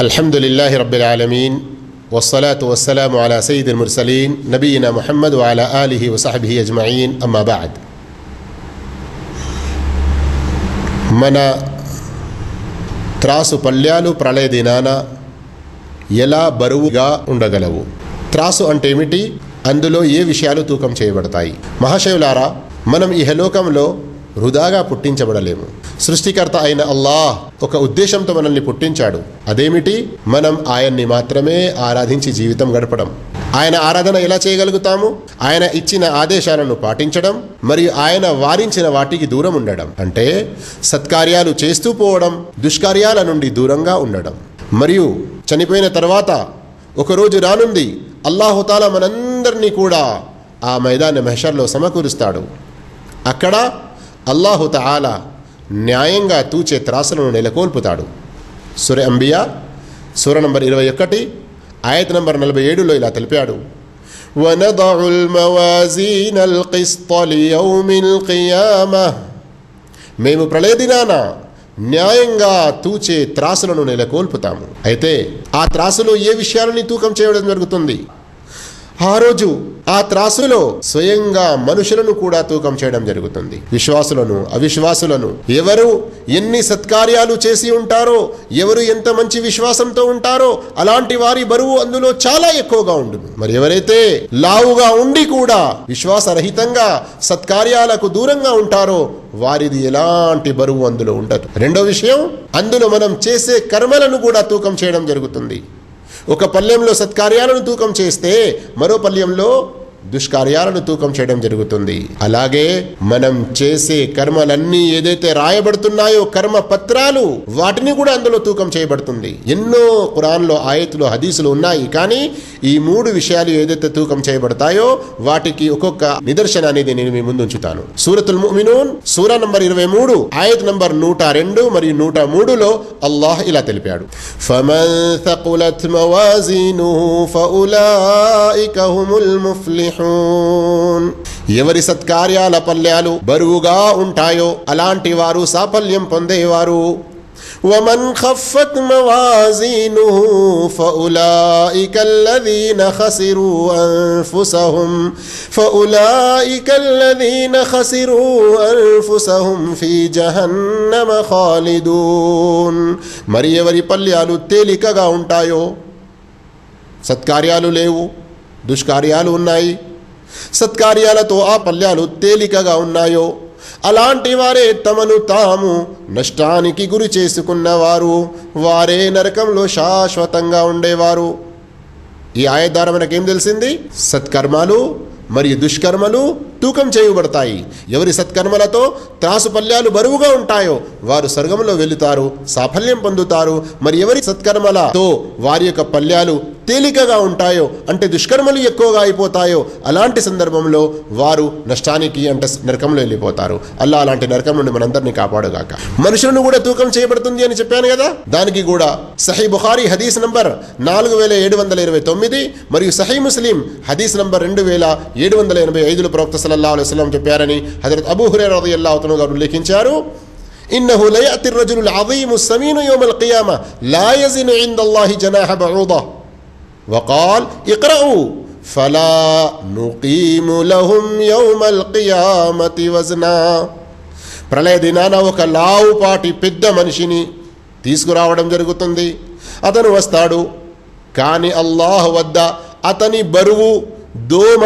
الحمد لله رب العالمين والصلاة والسلام على سيد المرسلين نبينا محمد وعلى آله وصحبه أجمعين أما بعد మన త్రాసు పళ్ళ్యాలు ప్రళయ దినాన ఎలా బరువుగా ఉండగలవు త్రాసు అంటే ఏమిటి అందులో ఏ విషయాలు తూకం చేయబడతాయి మహాశివులారా మనం ఈ హలోకంలో వృధాగా పుట్టించబడలేము సృష్టికర్త అయిన అల్లాహ్ ఒక ఉద్దేశంతో మనల్ని పుట్టించాడు అదేమిటి మనం ఆయన్ని మాత్రమే ఆరాధించి జీవితం గడపడం ఆయన ఆరాధన ఎలా చేయగలుగుతాము ఆయన ఇచ్చిన ఆదేశాలను పాటించడం మరియు ఆయన వారించిన వాటికి దూరం ఉండడం అంటే సత్కార్యాలు చేస్తూ పోవడం దుష్కార్యాల నుండి దూరంగా ఉండడం మరియు చనిపోయిన తర్వాత ఒకరోజు రానుంది అల్లాహుతాలా మనందరినీ కూడా ఆ మైదాన మెహషర్లో సమకూరుస్తాడు అక్కడ అల్లాహు తాలా న్యాయంగా తూచే త్రాసులను నెలకొల్పుతాడు సుర అంబియా సూర నంబర్ ఇరవై ఒకటి ఆయత నంబర్ నలభై ఏడులో ఇలా తెలిపాడు ونضع الموازين القسط ليوم القيامة మేము ప్రళయ దినాన న్యాయంగా తూచే త్రాసులను నెలకొల్పుతాము అయితే ఆ త్రాసులో ఏ విషయాలని తూకం చేయడం జరుగుతుంది ఆ రోజు ఆ త్రాసులో స్వయంగా మనుషులను కూడా తూకం చేయడం జరుగుతుంది విశ్వాసులను అవిశ్వాసులను ఎవరు ఎన్ని సత్కార్యాలు చేసి ఉంటారో ఎవరు ఎంత మంచి విశ్వాసంతో ఉంటారో అలాంటి వారి బరువు అందులో చాలా ఎక్కువగా ఉండును మరి ఎవరైతే లావుగా ఉండి కూడా విశ్వాసరహితంగా సత్కార్యాలకు దూరంగా ఉంటారో వారిది ఎలాంటి బరువు అందులో ఉండదు రెండో విషయం అందులో మనం చేసే కర్మలను కూడా తూకం చేయడం జరుగుతుంది ఒక పల్లెంలో సత్కార్యాలను తూకం చేస్తే మరో పల్లెంలో దుష్కార్యాలను తూకం చేయడం జరుగుతుంది అలాగే మనం చేసే కర్మలన్నీ ఏదైతే రాయబడుతున్నాయో కర్మ పత్రాలు వాటిని కూడా అందులో తూకం చేయబడుతుంది ఎన్నో ఖురాన్లో ఆయతులు హదీసులు ఉన్నాయి కానీ ఈ మూడు విషయాలు ఏదైతే తూకం చేయబడతాయో వాటికి ఒక్కొక్క నిదర్శన అనేది నేను మీ ముందు ఉంచుతాను సూరతుల్ ముమినూన్ సూర నంబర్ ఇరవై మూడు ఆయత్ నంబర్ నూట రెండు మరియు నూట మూడులో అల్లాహ్ ఇలా తెలిపాడు ఫమన్ థకులత్ మవాజీనుహు ఫౌలాయిక హుముల్ ముఫ్లిహూన్ ఎవరి సత్కార్యాల పల్యాలు బరువుగా ఉంటాయో అలాంటి వారు సాఫల్యం పొందేవారు ومن خفت موازينه فأولئك الذين خسروا أنفسهم فأولئك الذين خسروا أنفسهم في جهنم خالدون మరి ఎవరి పల్యాలు తేలికగా ఉంటాయో సత్కార్యాలు లేవు దుష్కార్యాలు ఉన్నాయి సత్కార్యాలతో ఆ పల్యాలు తేలికగా ఉన్నాయో అలాంటి వారే తమను తాము నష్టానికి గురి చేసుకున్నవారు వారే నరకంలో శాశ్వతంగా ఉండేవారు ఈ ఆయ ద్వారా మనకేం తెలిసింది సత్కర్మాలు మరియు దుష్కర్మలు తూకం చేయబడతాయి ఎవరి సత్కర్మలతో త్రాసు పల్యాలు బరువుగా ఉంటాయో వారు స్వర్గంలో వెళుతారు సాఫల్యం పొందుతారు మరి ఎవరి సత్కర్మలతో వారి యొక్క పల్యాలు తేలికగా ఉంటాయో అంటే దుష్కర్మలు ఎక్కువగా అయిపోతాయో అలాంటి సందర్భంలో వారు నష్టానికి అంటే నరకంలో వెళ్ళిపోతారు అల్లా అలాంటి నరకం నుండి మనందరినీ కాపాడుగాక మనుషులను కూడా తూకం చేయబడుతుంది అని చెప్పాను కదా దానికి కూడా సహీ బుఖారీ హదీస్ నంబర్ నాలుగు వేల ఏడు వందల ఇరవై తొమ్మిది మరియు సహీ ముస్లిం హదీస్ నంబర్ రెండు వేల ఏడు వందల ఎనభై ఐదులో ప్రవక్త సల్లల్లాహు అలైహి వసల్లం చెప్పారని హజరత్ అబూ హురైరా రలియల్లాహు తఆలా గారు ఉల్లేఖించారు إنه لا يأتي الرجل العظيم السمين يوم القيامة لا يزن عند الله جناح بعوضة وقال اقرأوا فلا نقيم لهم يوم القيامة وزنا ప్రళయ దినాన ఒక లావుపాటి పెద్ద మనిషిని తీసుకురావడం జరుగుతుంది అతను వస్తాడు కానీ అల్లాహ్ వద్ద అతని బరువు దోమ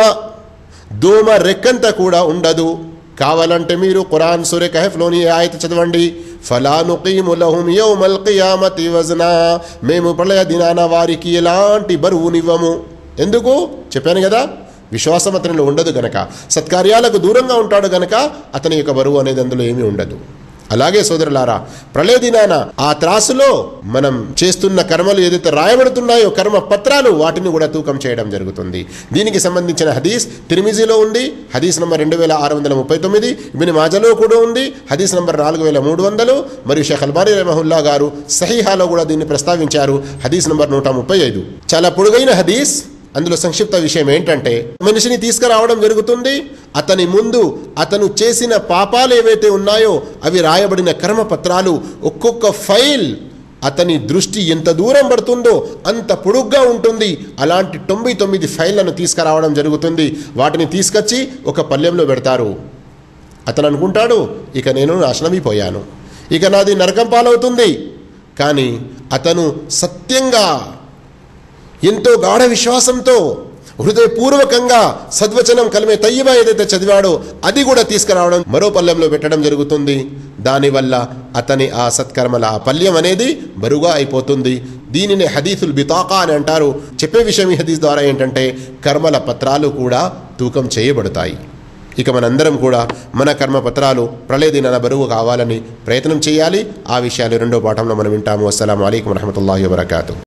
దోమ రెక్కంత కూడా ఉండదు కావాలంటే మీరు ఖురాన్ సూర్య కహఫ్లోని ఆయత చదవండి ఫలానుకీము లహుం యౌమల్ కియామతి వజ్నా మేము ప్రళయ దినాన వారికి ఎలాంటి బరువునివ్వము ఎందుకు చెప్పాను కదా విశ్వాసం అతనిలో ఉండదు గనక సత్కార్యాలకు దూరంగా ఉంటాడు గనక అతని యొక్క బరువు అనేది అందులో ఏమీ ఉండదు అలాగే సోదరులారా ప్రళయ దినాన ఆ త్రాసులో మనం చేస్తున్న కర్మలు ఏదైతే రాయబడుతున్నాయో కర్మ పత్రాలు వాటిని కూడా తూకం చేయడం జరుగుతుంది దీనికి సంబంధించిన హదీస్ తిరిమిజీలో ఉంది హదీస్ నంబర్ రెండు వేల ఆరు వందల ముప్పై తొమ్మిది ఇబిని మాజలో కూడా ఉంది హదీస్ నంబర్ నాలుగు వేల మూడు వందలు మరియు షేఖ్ అల్బానీ రహముల్లా గారు సహీహాలో కూడా దీన్ని ప్రస్తావించారు హదీస్ నంబర్ నూట ముప్పై ఐదు చాలా పొడుగైన హదీస్ అందులో సంక్షిప్త విషయం ఏంటంటే మనిషిని తీసుకురావడం జరుగుతుంది అతని ముందు అతను చేసిన పాపాలు ఏవైతే ఉన్నాయో అవి రాయబడిన కర్మ పత్రాలు ఒక్కొక్క ఫైల్ అతని దృష్టి ఎంత దూరం పడుతుందో అంత పొడుగ్గా ఉంటుంది అలాంటి తొంభై తొమ్మిది ఫైళ్లను తీసుకురావడం జరుగుతుంది వాటిని తీసుకొచ్చి ఒక పల్లెంలో పెడతారు అతను అనుకుంటాడు ఇక నేను నాశనమైపోయాను ఇక నాది నరకం పాలవుతుంది కానీ అతను సత్యంగా ఎంతో గాఢ విశ్వాసంతో హృదయపూర్వకంగా సద్వచనం కలిమే తయ్యబా ఏదైతే చదివాడో అది కూడా తీసుకురావడం మరో పల్లెంలో పెట్టడం జరుగుతుంది దానివల్ల అతని ఆ సత్కర్మల ఆ పల్యం అనేది బరువుగా అయిపోతుంది దీనిని హదీసుల్ బితాకా అని అంటారు చెప్పే విషయం ఈ హదీస్ ద్వారా ఏంటంటే కర్మల పత్రాలు కూడా తూకం చేయబడతాయి ఇక మనందరం కూడా మన కర్మపత్రాలు ప్రళయ దినాన బరువు కావాలని ప్రయత్నం చేయాలి ఆ విషయాలు రెండో పాఠంలో మనం వింటాము అస్సలం అయికం వరహమూల వబర్కాతు